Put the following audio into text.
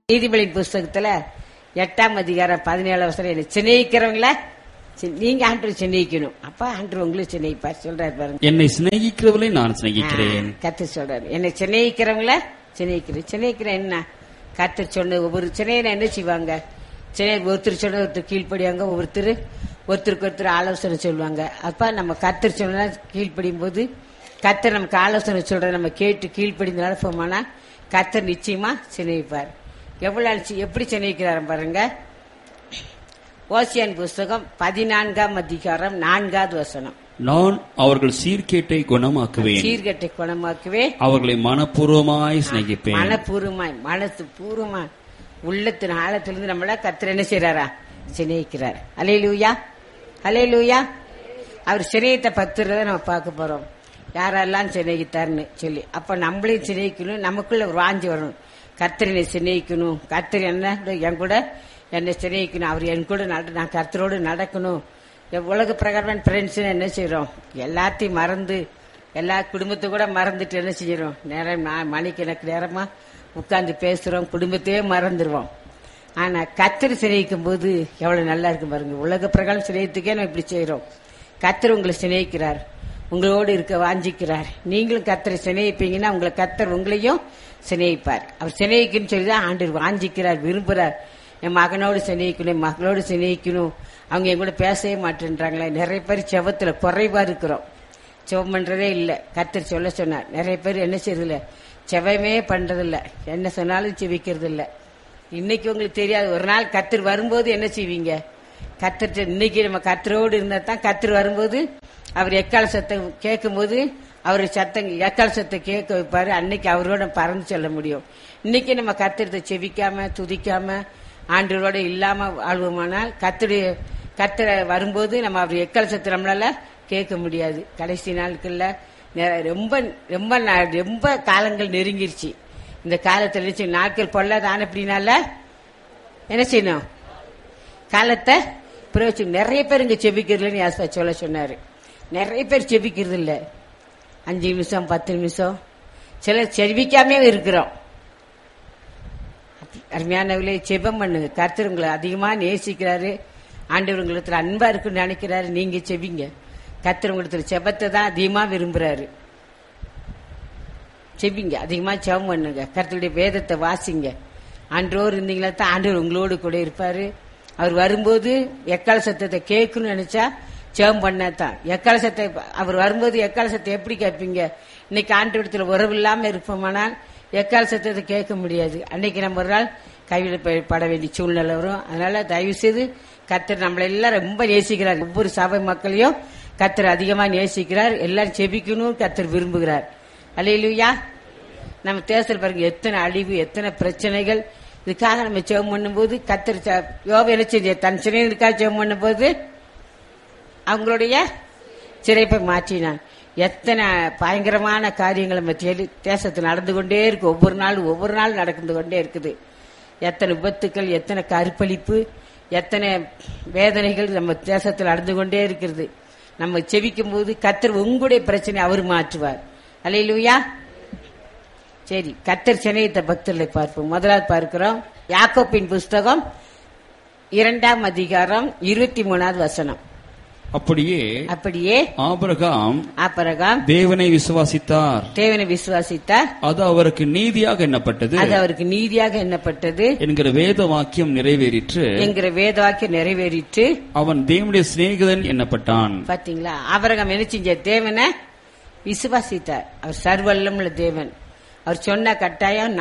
நீதிபதி புஸ்தகத்துல எட்டாம் அதிகாரம் பதினேழு வருஷம் என்ன சிநேகிக்கிறவங்கள சி- நீங்க ஆண்டு சிநேகிக்கணும் அப்ப ஆண்டு உங்களுக்கு சிநேகிப்பார் சொல்றாரு பாருங்க என்னை சிநேகிக்கிறவளை நான் சிநேகிக்கிறேன் கத்து சொல்றாரு என்னை சிநேகிக்கிறவங்கள சிநேகிக்கிறேன் சிநேகிக்கிறேன் என்ன கத்து சொன்ன ஒவ்வொரு சினையில என்ன செய்வாங்க சினை ஒருத்தர் சொன்ன ஒருத்தர் கீழ்ப்படியாங்க ஒவ்வொருத்தர் ஒருத்தருக்கு ஒருத்தர் ஆலோசனை சொல்லுவாங்க அப்ப நம்ம கத்தர் சொன்னா கீழ்ப்படியும் போது கத்தர் நமக்கு ஆலோசனை சொல்ற நம்ம கேட்டு கீழ்ப்படிந்து நடப்போமானா கத்தர் நிச்சயமா சிநேகிப்பார் எவ்வளவு அழிச்சு எப்படி சிநேகிக்கிறாரு பாருங்க ஓசியன் புஸ்தகம் பதினான்காம் அதிகாரம் நான்காவது வசனம் நான் அவர்கள் சீர்கேட்டை குணமாக்குவேன் சீர்கட்டை குணமாக்கவே அவர்களை மனப்பூர்வமாய் சிநேகிப்பேன் மனப்பூர்வமாய் மனசு பூர்வமாய் உள்ளத்தின் ஆழத்திலிருந்து நம்மள கத்திர என்ன செய்யறாரா சிநேகிக்கிறார் அலே லூயா அலே லூயா அவர் சிநேகத்தை பத்துறத நம்ம பார்க்க போறோம் யாரெல்லாம் சிநேகித்தார்னு சொல்லி அப்ப நம்மளையும் சிநேகிக்கணும் நமக்குள்ள ஒரு வாஞ்சி வரணும் கர்த்தரனை சிநேகிக்கணும் கர்த்தர் என்ன என் கூட என்னை சிநேகிக்கணும் அவர் என் கூட நட நான் கர்த்தரோடு நடக்கணும் என் உலக பிரகாரம் ஃப்ரெண்ட்ஸ் என்ன செய்றோம் எல்லாத்தையும் மறந்து எல்லா குடும்பத்தை கூட மறந்துட்டு என்ன செய்யறோம் நேரம் நான் மணிக்கு எனக்கு நேரமா உட்கார்ந்து பேசுறோம் குடும்பத்தையே மறந்துடுவோம் ஆனா கத்தர் சிநேகிக்கும் போது எவ்வளவு நல்லா இருக்கு பாருங்க உலக பிரகாரம் சிநேகத்துக்கே நம்ம இப்படி செய்யறோம் கத்தர் உங்களை சிநேகிக்கிறார் உங்களோடு இருக்க வாஞ்சிக்கிறார் நீங்களும் கத்தரை சிநேகிப்பீங்கன்னா உங்களை கத்தர் உங்களையும் சிநேகிப்பார் அவர் சிநேகிக்குன்னு சொல்லி தான் ஆண்டு வாஞ்சிக்கிறார் விரும்புறார் என் மகனோடு சிநேகிக்கணும் என் மகளோடு சிநேகிக்கணும் அவங்க என் கூட பேசவே மாட்டேன்றாங்களே நிறைய பேர் செவத்துல குறைவா இருக்கிறோம் செவம் பண்றதே இல்ல கத்தர் சொல்ல சொன்னார் நிறைய பேர் என்ன செய்யறதில்ல செவமே பண்றதில்ல என்ன சொன்னாலும் செவிக்கிறது இல்ல இன்னைக்கு உங்களுக்கு தெரியாது ஒரு நாள் கத்தர் வரும்போது என்ன செய்வீங்க கத்தர் இன்னைக்கு நம்ம கத்தரோடு இருந்தா தான் கத்தர் வரும்போது அவர் எக்கால சத்தம் கேட்கும்போது அவர் சத்தம் எக்கால சத்தம் கேட்க வைப்பாரு அன்னைக்கு அவரோட பறந்து செல்ல முடியும் இன்னைக்கு நம்ம கத்திரத்தை செவிக்காம துதிக்காம ஆண்டவரோட இல்லாம வாழ்வோமானால் கத்தருடைய கத்தரை வரும்போது நம்ம அவர் எக்கால சத்தம் நம்மளால கேட்க முடியாது கடைசி நாட்கள்ல நெ- ரொம்ப ரொம்ப நா- ரொம்ப காலங்கள் நெருங்கிருச்சு இந்த காலத்துல என்ன செய்யணும்? நாட்கள் பொல்லாதான அப்படின்னால என்ன செய்யணும் காலத்தை பிரயோஜனம் நிறைய பேர் இங்க செபிக்கிறதுலன்னு யாஸ்பா சொல்ல சொன்னாரு நிறைய பேர் செபிக்கிறது இல்ல அஞ்சு நிமிஷம் பத்து நிமிஷம் சிலர் செபிக்காமே இருக்கிறோம் அருமையானவர்களே செபம் பண்ணுங்க கர்த்தர் உங்களை அதிகமா நேசிக்கிறாரு ஆண்டவர் உங்களுக்கு அன்பா இருக்குன்னு நினைக்கிறாரு நீங்க செபிங்க கர்த்தர் உங்களுக்கு செபத்தை தான் அதிகமா விரும்புறாரு செபிங்க அதிகமா செபம் பண்ணுங்க கர்த்தருடைய வேதத்தை வாசிங்க ஆண்டோர் இருந்தீங்களா தான் ஆண்டவர் உங்களோடு கூட இருப்பாரு அவர் வரும்போது எக்கால சத்தத்தை கேட்கணும்னு நினைச்சா ஜெபம் பண்ணாதான் எக்கால சத்தை அவர் வரும்போது எக்கால சத்தை எப்படி கேட்பீங்க இன்னைக்கு ஆண்டவரத்துல உறவு இல்லாம இருப்போமானால் எக்கால சத்தத்தை கேட்க முடியாது அன்னைக்கு நம்ம ஒரு நாள் கைவிடப்பட வேண்டிய சூழ்நிலை வரும் அதனால தயவு செய்து கத்தர் நம்மளை எல்லாம் ரொம்ப நேசிக்கிறார் ஒவ்வொரு சபை மக்களையும் கத்தர் அதிகமா நேசிக்கிறார் எல்லாரும் செபிக்கணும் கத்தர் விரும்புகிறார் அல்லையிலுயா நம்ம தேசத்தில் பாருங்க எத்தனை அழிவு எத்தனை பிரச்சனைகள் இதுக்காக நம்ம ஜெபம் பண்ணும்போது கத்தர் யோக என்ன செஞ்ச தன் சிறைகளுக்காக ஜெபம் பண்ணும்போது அவங்களுடைய சிறைப்பை மாற்றினான் எத்தனை பயங்கரமான காரியங்கள் நம்ம தேடி- தேசத்தில் நடந்து கொண்டே இருக்கு ஒவ்வொரு நாளும் ஒவ்வொரு நாள் நடந்து கொண்டே இருக்குது எத்தனை விபத்துக்கள் எத்தனை கருப்பளிப்பு எத்தனை வேதனைகள் நம்ம தேசத்தில் நடந்து கொண்டே இருக்கிறது நம்ம செவிக்கும் போது கத்தர் உங்களுடைய பிரச்சனை அவர் மாற்றுவார் அல்லையிலுயா சரி கத்தர் சிநேகித்த பக்தர்களை பார்ப்போம் முதலாவது பார்க்கிறோம் யாக்கோப்பின் புஸ்தகம் இரண்டாம் அதிகாரம் இருபத்தி மூணாவது வசனம் அப்படியே அப்படியே ஆபிரகாம் ஆபரகாம் தேவனை விசுவாசித்தார் தேவனை விசுவாசித்தார் அது அவருக்கு நீதியாக எண்ணப்பட்டது அது அவருக்கு நீதியாக எண்ணப்பட்டது என்கிற வேத வாக்கியம் நிறைவேறிற்று என்கிற வேதவாக்கியம் நிறைவேறிற்று அவன் தேவனுடைய சிநேகிதன் எண்ணப்பட்டான் பாத்தீங்களா ஆபரகம் என்ன செஞ்ச தேவனை விசுவாசித்தார் அவர் சர்வல்லமுள்ள தேவன் அவர் சொன்ன கட்டாயம்